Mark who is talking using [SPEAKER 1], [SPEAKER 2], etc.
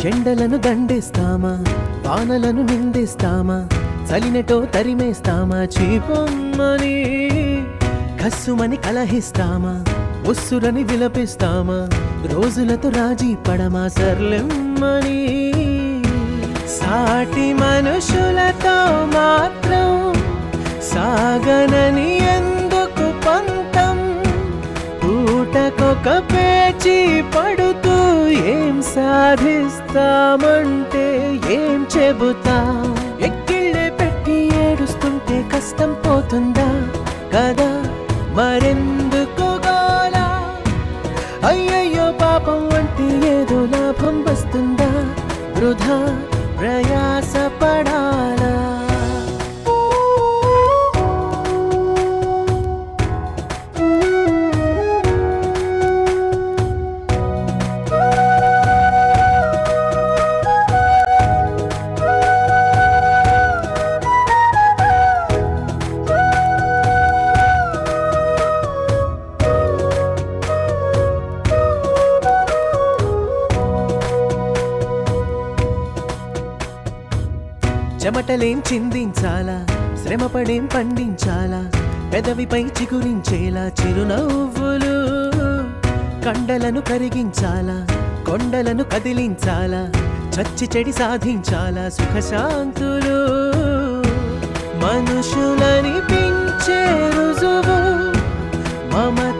[SPEAKER 1] ఎండలను దండేస్తామా వానలను నిందిస్తామా చలినటో తరిమేస్తామా చీపమ్మని కస్సుమని కలహిస్తామా ఉస్సురని విలపిస్తామా రోజులతో రాజీ పడమా సర్లెమ్మని సాటి మనుషులతో మాత్రం సాగనని ఎందుకు పంతం పూటకొక పేచి పడుతూ ఏం సాధిస్తామంటే ఏం చెబుతా ఎక్కిళ్ళే పెట్టి ఏడుస్తుంటే కష్టం పోతుందా కదా మరెందుకు గోలా అయ్యయ్యో పాపం అంటే ఏదో లాభం వస్తుందా వృధా ప్రయాస పడాలా చెమటలేం చిందించాలా శ్రమపడేం పండించాలా పెదవిపై చిగురించేలా చిరునవ్వులు కండలను కరిగించాలా కొండలను కదిలించాలా చచ్చి చెడి సాధించాలా సుఖశాంతులు మనుషులని పించే రుజువు మమ